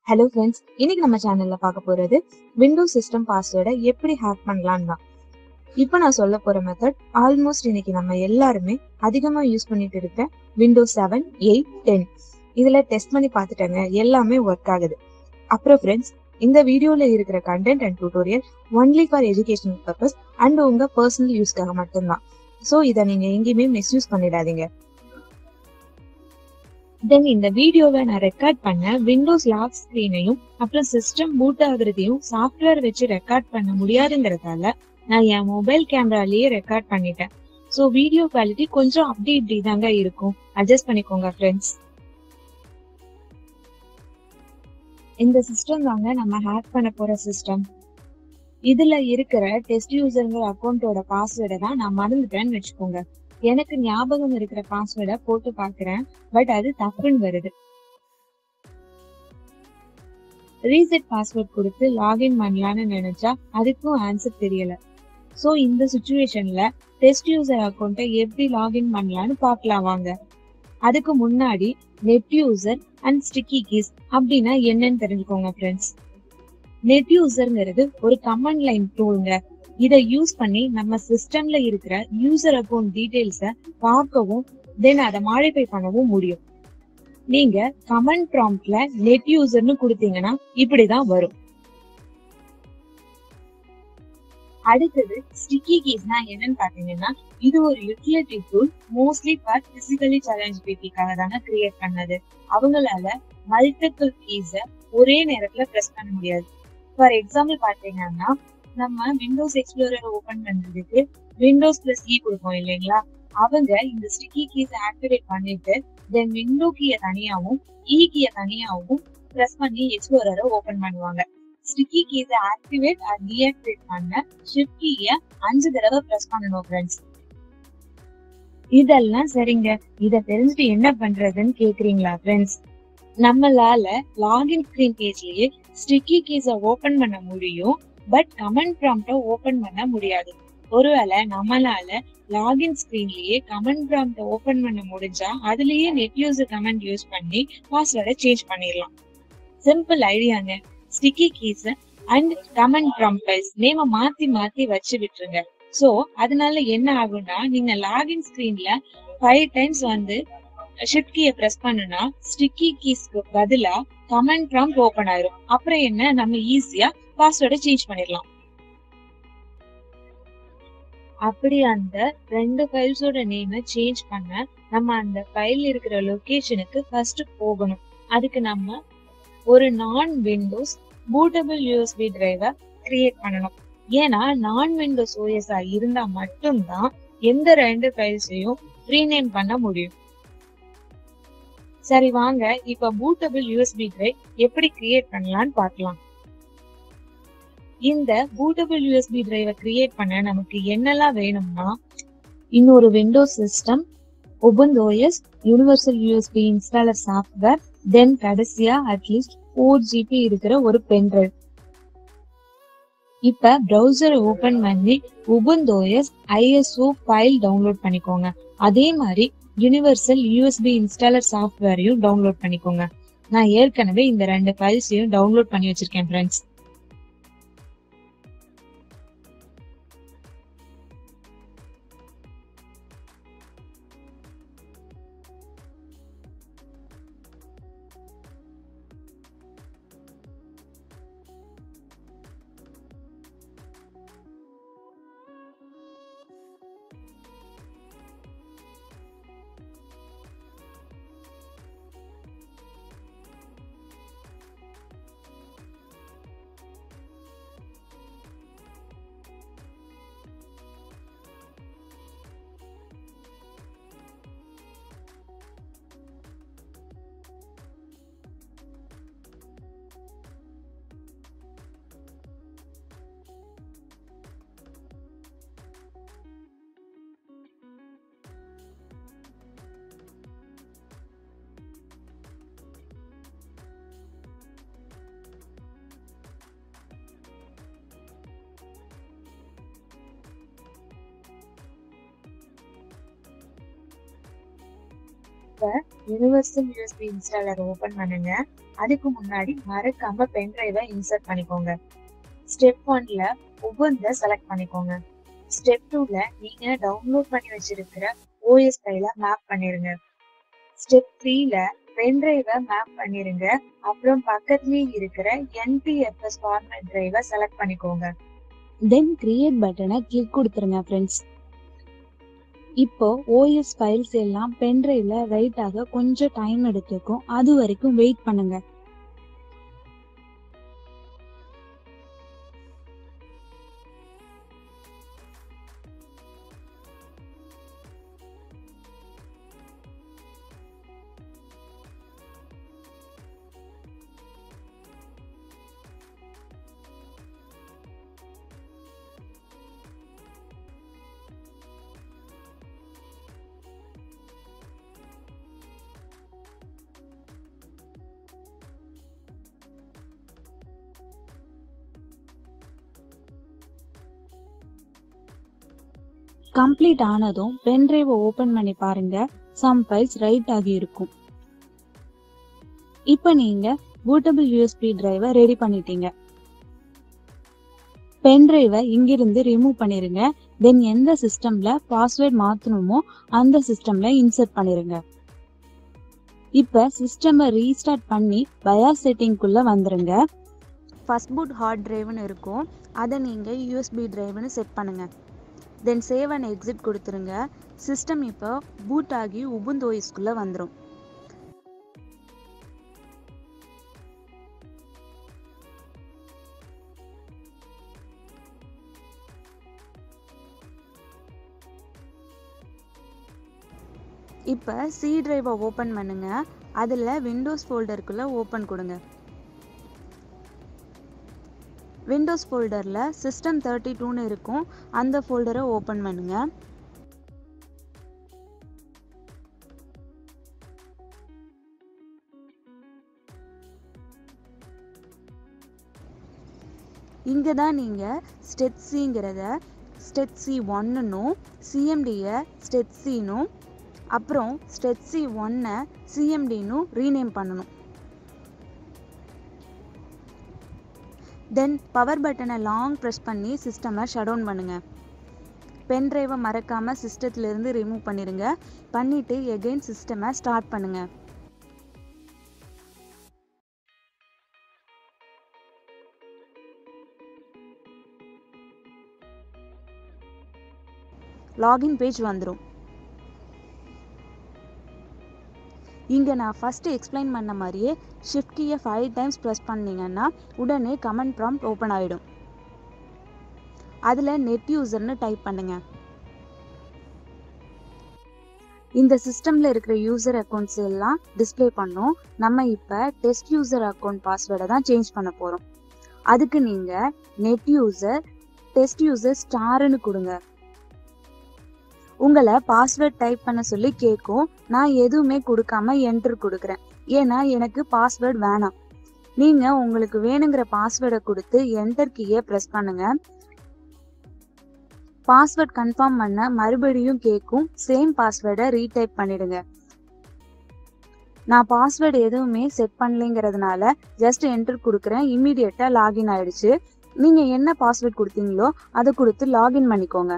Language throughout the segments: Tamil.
ஹலோ ஃப்ரெண்ட்ஸ் இன்னைக்கு நம்ம சேனல்ல பார்க்க போறது விண்டோஸ் சிஸ்டம் பாஸ்வேர்டை எப்படி ஹேக் பண்ணலாம் தான் இப்போ நான் சொல்ல போற மெத்தட் ஆல்மோஸ்ட் இன்னைக்கு நம்ம எல்லாருமே அதிகமா யூஸ் பண்ணிட்டு இருக்க விண்டோஸ் செவன் எயிட் டென் இதுல டெஸ்ட் பண்ணி பார்த்துட்டேங்க எல்லாமே ஒர்க் ஆகுது அப்புறம் ஃப்ரெண்ட்ஸ் இந்த வீடியோல இருக்கிற content and tutorial only for educational purpose and உங்க பர்சனல் யூஸ்க்காக மட்டும்தான் ஸோ இதை நீங்க எங்கேயுமே மிஸ்யூஸ் பண்ணிடாதீங்க தென் இந்த வீடியோவை நான் ரெக்கார்ட் பண்ண விண்டோஸ் லாக் ஸ்கிரீனையும் அப்புறம் சிஸ்டம் பூட் ஆகுறதையும் சாஃப்ட்வேர் வச்சு ரெக்கார்ட் பண்ண முடியாதுங்கிறதால நான் என் மொபைல் கேமராலேயே ரெக்கார்ட் பண்ணிட்டேன் ஸோ வீடியோ குவாலிட்டி கொஞ்சம் அப்படி இப்படி தாங்க இருக்கும் அட்ஜஸ்ட் பண்ணிக்கோங்க ஃப்ரெண்ட்ஸ் இந்த சிஸ்டம் தாங்க நம்ம ஹேக் பண்ண போற சிஸ்டம் இதுல இருக்கிற டெஸ்ட் யூசருங்கிற அக்கௌண்ட்டோட பாஸ்வேர்டை தான் நான் மறந்துட்டேன்னு வச்சுக்கோங்க எனக்கு ஞாபகம் இருக்கிற பாஸ்வேர்டை போட்டு பாக்குறேன் பட் அது தப்புன்னு வருது ரீசெட் பாஸ்வேர்ட் கொடுத்து லாகின் பண்ணலாம்னு நினைச்சா அதுக்கும் ஆன்சர் தெரியல சோ இந்த சுச்சுவேஷன்ல டெஸ்ட் யூசர் அக்கௌண்ட்டை எப்படி லாகின் பண்ணலாம்னு பார்க்கலாம் வாங்க அதுக்கு முன்னாடி net user and sticky keys அப்படின்னா என்னன்னு தெரிஞ்சுக்கோங்க ஃப்ரெண்ட்ஸ் நெட் யூசர்ங்கிறது ஒரு கமாண்ட் லைன் டூலுங்க இதை யூஸ் பண்ணி நம்ம சிஸ்டம்ல இருக்கிற யூசர் அக்கௌண்ட் டீடைல்ஸ பார்க்கவும் தென் அதை மாடிஃபை பண்ணவும் முடியும் நீங்க கமெண்ட் ப்ராம்ப்ட்ல நெட் யூசர்னு கொடுத்தீங்கன்னா இப்படிதான் வரும் அடுத்தது ஸ்டிக்கி கீஸ்னா என்னன்னு பாத்தீங்கன்னா இது ஒரு utility tool mostly for physically challenge பீப்பிக்காக தாங்க கிரியேட் பண்ணது அவங்களால மல்டிபிள் கீஸ ஒரே நேரத்துல பிரஸ் பண்ண முடியாது ஃபார் எக்ஸாம்பிள் பாத்தீங்கன்னா நம்ம விண்டோஸ் எக்ஸ்ப்ளோரர் ஓபன் பண்றதுக்கு விண்டோஸ் பிளஸ் இ கொடுப்போம் இல்லைங்களா அவங்க இந்த ஸ்டிக்கி கீஸ் ஆக்டிவேட் பண்ணிட்டு தென் விண்டோ கீய தனியாவும் இ கீய தனியாவும் பிரஸ் பண்ணி எக்ஸ்ப்ளோரரை ஓபன் பண்ணுவாங்க ஸ்டிக்கி கீஸ ஆக்டிவேட் அண்ட் டீஆக்டிவேட் பண்ண ஷிஃப்ட் கீய அஞ்சு தடவை பிரஸ் பண்ணணும் ஃப்ரெண்ட்ஸ் இதெல்லாம் சரிங்க இத தெரிஞ்சுட்டு என்ன பண்றதுன்னு கேக்குறீங்களா ஃப்ரெண்ட்ஸ் நம்மளால லாகின் ஸ்கிரீன் பேஜ்லயே ஸ்டிக்கி கீஸ ஓபன் பண்ண முடியும் பட் கமெண்ட் ப்ராம்ப்ட ஓபன் பண்ண முடியாது ஒருவேளை நம்மளால லாகின் ஸ்கிரீன்லயே கமெண்ட் ப்ராம்ப்ட ஓபன் பண்ண முடிஞ்சா அதுலயே நெட் யூசர் கமெண்ட் யூஸ் பண்ணி பாஸ்வேர்டை சேஞ்ச் பண்ணிடலாம் சிம்பிள் ஐடியாங்க ஸ்டிக்கி கீஸ் அண்ட் கமெண்ட் ப்ராம்ப்டைஸ் நேம மாத்தி மாத்தி வச்சு விட்டுருங்க சோ அதனால என்ன ஆகும்னா நீங்க லாகின் ஸ்கிரீன்ல ஃபைவ் டைம்ஸ் வந்து ஷிஃப்ட் கீயை பிரஸ் பண்ணுனா ஸ்டிக்கி கீஸ்க்கு பதிலா கமெண்ட் ப்ராம்ப்ட் ஓபன் ஆயிரும் அப்புறம் என்ன நம்ம ஈஸியா பாஸ்வேர்டை சேஞ்ச் பண்ணிடலாம் அப்படி அந்த ரெண்டு ஃபைல்ஸோட நேம சேஞ்ச் பண்ண நம்ம அந்த ஃபைல் இருக்கிற லொகேஷனுக்கு ஃபர்ஸ்ட் போகணும் அதுக்கு நம்ம ஒரு நான் விண்டோஸ் பூட்டபிள் யூஎஸ்பி டிரைவை கிரியேட் பண்ணணும் ஏன்னா நான் விண்டோஸ் ஓஎஸ்ஆ இருந்தா மட்டும்தான் எந்த ரெண்டு ஃபைல்ஸையும் ரீநேம் பண்ண முடியும் சரி வாங்க இப்ப பூட்டபிள் யூஎஸ்பி டிரைவ் எப்படி கிரியேட் பண்ணலாம்னு பார்க்கலாம் இந்த பூட்டபிள் யூஎஸ்பி டிரைவை கிரியேட் பண்ண நமக்கு என்னெல்லாம் வேணும்னா இன்னொரு Windows system OS universal USB installer software then கடைசியா அட்லீஸ்ட் ஃபோர் ஜிபி இருக்கிற ஒரு பென்ட்ரைவ் இப்ப பிரவுசர் ஓபன் பண்ணி உபுந்தோஎஸ் ஐஎஸ்ஓ ஃபைல் டவுன்லோட் பண்ணிக்கோங்க அதே மாதிரி யூனிவர்சல் யூஎஸ்பி இன்ஸ்டாலர் சாஃப்ட்வேரையும் டவுன்லோட் பண்ணிக்கோங்க நான் ஏற்கனவே இந்த ரெண்டு ஃபைல்ஸையும் டவுன்லோட் பண்ணி வச்சிருக்கேன் ஃப்ரெண்ட்ஸ் இப்ப யூனிவர்சல் யூஎஸ்பி இன்ஸ்டாலர் ஓபன் பண்ணுங்க அதுக்கு முன்னாடி மறக்காம பென் டிரைவை இன்சர்ட் பண்ணிக்கோங்க ஸ்டெப் ஒன்ல ஒவ்வொன்ற செலக்ட் பண்ணிக்கோங்க ஸ்டெப் டூல நீங்க டவுன்லோட் பண்ணி வச்சிருக்கிற ஓஎஸ் ஃபைல மேப் பண்ணிருங்க ஸ்டெப் த்ரீல பென் டிரைவை மேப் பண்ணிருங்க அப்புறம் பக்கத்துலயே இருக்கிற என்பிஎஃப்எஸ் ஃபார்மேட் டிரைவை செலக்ட் பண்ணிக்கோங்க தென் கிரியேட் பட்டனை கிளிக் கொடுத்துருங்க ஃப்ரெண்ட்ஸ் இப்போ ஓஎஸ் ஃபைல்ஸ் எல்லாம் பென் டிரைவ்ல ரைட் ஆக கொஞ்சம் டைம் எடுத்துக்கும் அது வரைக்கும் வெயிட் பண்ணுங்க கம்ப்ளீட் ஆனதும் பென் டிரைவை ஓபன் பண்ணி பாருங்க சம் ஃபைல்ஸ் ரைட் ஆகி இருக்கும் இப்போ நீங்க பூட்டபிள் யூஎஸ்பி டிரைவை ரெடி பண்ணிட்டீங்க பென் டிரைவை இங்கிருந்து ரிமூவ் பண்ணிருங்க தென் எந்த சிஸ்டம்ல பாஸ்வேர்ட் மாத்தணுமோ அந்த சிஸ்டம்ல இன்சர்ட் பண்ணிருங்க இப்ப சிஸ்டமை ரீஸ்டார்ட் பண்ணி பயாஸ் செட்டிங்குள்ள வந்துருங்க ஃபர்ஸ்ட் பூட் ஹார்ட் டிரைவ்னு இருக்கும் அதை நீங்க யூஎஸ்பி டிரைவ்னு செட் பண்ணுங்க தென் சேவ் அண்ட் எக்ஸிட் கொடுத்துருங்க சிஸ்டம் இப்போ பூட் ஆகி உபுந்து ஓஎஸ்குள்ளே வந்துடும் இப்போ சி டிரைவை ஓப்பன் பண்ணுங்க அதில் விண்டோஸ் ஃபோல்டருக்குள்ளே ஓப்பன் கொடுங்க விண்டோஸ் ஃபோல்டரில் சிஸ்டம் தேர்ட்டி டூன்னு இருக்கும் அந்த ஃபோல்டரை ஓப்பன் பண்ணுங்க இங்கே தான் நீங்கள் ஸ்டெட்ஸிங்கிறத ஸ்டெட்ஸி ஒன்னுன்னும் சிஎம்டியை ஸ்டெட்ஸினும் அப்புறம் ஸ்டெட்ஸி ஒன்னை சிஎம்டினும் ரீநேம் பண்ணணும் தென் பவர் பட்டனை லாங் ப்ரெஸ் பண்ணி சிஸ்டமை ஷட் டவுன் பண்ணுங்க பென் டிரைவை மறக்காம சிஸ்டத்துல இருந்து ரிமூவ் பண்ணிருங்க பண்ணிட்டு எகைன் சிஸ்டமை ஸ்டார்ட் பண்ணுங்க லாகின் பேஜ் வந்துடும் இங்கே நான் ஃபஸ்ட்டு எக்ஸ்பிளைன் பண்ண மாதிரியே ஷிஃப்ட் கீயை ஃபைவ் டைம்ஸ் ப்ரெஸ் பண்ணீங்கன்னா உடனே கமெண்ட் ப்ராம்ப்ட் ஓப்பன் ஆகிடும் அதில் நெட் யூசர்னு டைப் பண்ணுங்க இந்த சிஸ்டமில் இருக்கிற யூசர் அக்கௌண்ட்ஸ் எல்லாம் டிஸ்ப்ளே பண்ணோம் நம்ம இப்போ டெஸ்ட் யூசர் அக்கௌண்ட் பாஸ்வேர்டை தான் சேஞ்ச் பண்ண போகிறோம் அதுக்கு நீங்கள் நெட் யூசர் டெஸ்ட் யூசர் ஸ்டார்னு கொடுங்க உங்களை பாஸ்வேர்ட் டைப் பண்ண சொல்லி கேட்கும் நான் எதுவுமே கொடுக்காம என்டர் கொடுக்குறேன் ஏன்னா எனக்கு பாஸ்வேர்ட் வேணாம் நீங்க உங்களுக்கு வேணுங்கிற பாஸ்வேர்டை கொடுத்து என்டர் கீயை ப்ரெஸ் பண்ணுங்க பாஸ்வேர்ட் கன்ஃபார்ம் பண்ண மறுபடியும் கேட்கும் சேம் பாஸ்வேர்டை ரீடைப் பண்ணிடுங்க நான் பாஸ்வேர்டு எதுவுமே செட் பண்ணலைங்கிறதுனால ஜஸ்ட் என்டர் கொடுக்குறேன் இம்மீடியட்டா லாகின் ஆயிடுச்சு நீங்க என்ன பாஸ்வேர்ட் கொடுத்தீங்களோ அதை கொடுத்து லாகின் பண்ணிக்கோங்க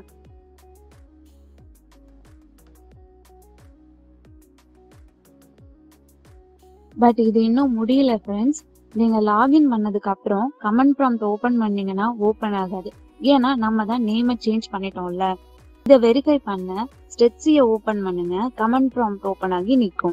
பட் இது இன்னும் முடியல ஃப்ரெண்ட்ஸ் நீங்க லாகின் பண்ணதுக்கு அப்புறம் கமெண்ட் ப்ராம்ப்ட் ஓபன் பண்ணீங்கன்னா ஓபன் ஆகாது ஏன்னா நம்ம தான் நேமை சேஞ்ச் பண்ணிட்டோம்ல இதை வெரிஃபை பண்ண ஸ்டெட்ஸியை ஓபன் பண்ணுங்க கமெண்ட் ப்ராம்ப்ட் ஓபன் ஆகி நிற்கும்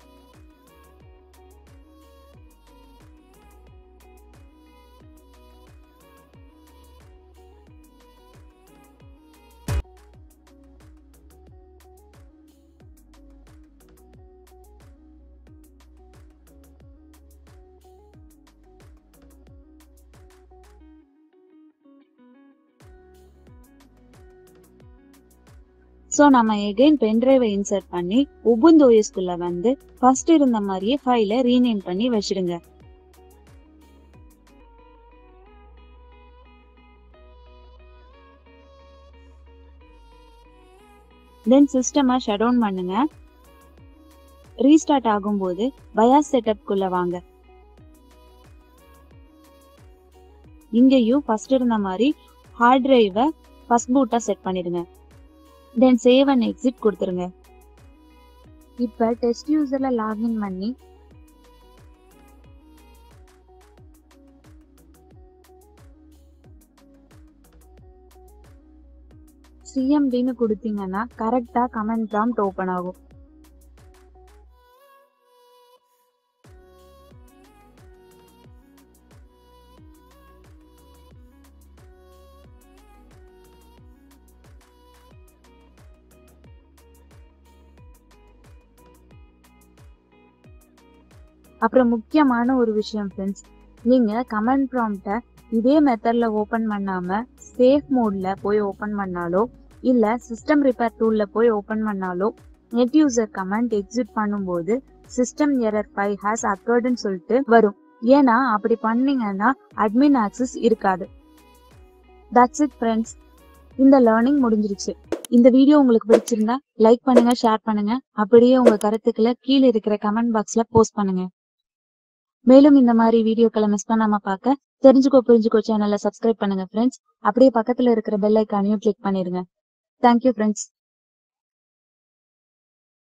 ஸோ நம்ம எகைன் பென்ட்ரைவை இன்சர்ட் பண்ணி உபுந்து ஓஎஸ்குள்ள வந்து ஃபர்ஸ்ட் இருந்த மாதிரியே ஃபைலை ரீநேம் பண்ணி வச்சிடுங்க தென் சிஸ்டமை ஷட் டவுன் பண்ணுங்க ரீஸ்டார்ட் ஆகும்போது பயாஸ் செட்டப்குள்ள வாங்க இங்கேயும் ஃபர்ஸ்ட் இருந்த மாதிரி ஹார்ட் டிரைவை ஃபர்ஸ்ட் பூட்டா செட் பண்ணிடுங்க தென் சேவ் அண்ட் எக்ஸிட் கொடுத்துருங்க இப்ப டெஸ்ட் யூசர்ல லாகின் பண்ணி சிஎம்டின்னு கொடுத்தீங்கன்னா கரெக்டா கமெண்ட் ப்ராம்ப்ட் ஓபன் ஆகும் அப்புறம் முக்கியமான ஒரு விஷயம் ஃப்ரெண்ட்ஸ் நீங்க கமெண்ட் ப்ராம்ப்ட இதே மெத்தட்ல ஓபன் பண்ணாம சேஃப் மோட்ல போய் ஓபன் பண்ணாலோ இல்ல சிஸ்டம் ரிப்பேர் டூல்ல போய் ஓபன் பண்ணாலோ நெட் யூசர் கமெண்ட் எக்ஸிட் பண்ணும்போது சிஸ்டம் எரர் பை ஹாஸ் அக்கர்டுன்னு சொல்லிட்டு வரும் ஏன்னா அப்படி பண்ணீங்கன்னா அட்மின் ஆக்சஸ் இருக்காது தட்ஸ் இட் ஃப்ரெண்ட்ஸ் இந்த லேர்னிங் முடிஞ்சிருச்சு இந்த வீடியோ உங்களுக்கு பிடிச்சிருந்தா லைக் பண்ணுங்க ஷேர் பண்ணுங்க அப்படியே உங்க கருத்துக்களை கீழே இருக்கிற கமெண்ட் பாக்ஸ்ல போஸ்ட் பண்ணுங்க மேலும் இந்த மாதிரி வீடியோக்களை மிஸ் பண்ணாம பார்க்க தெரிஞ்சுக்கோ புரிஞ்சுக்கோ சேனலை சப்ஸ்கிரைப் பண்ணுங்க ஃப்ரெண்ட்ஸ் அப்படியே பக்கத்துல இருக்கிற பெல் ஐக்கானையும் கிளிக் பண்ணிருங்க தேங்க்யூ ஃப்ரெண்ட்ஸ்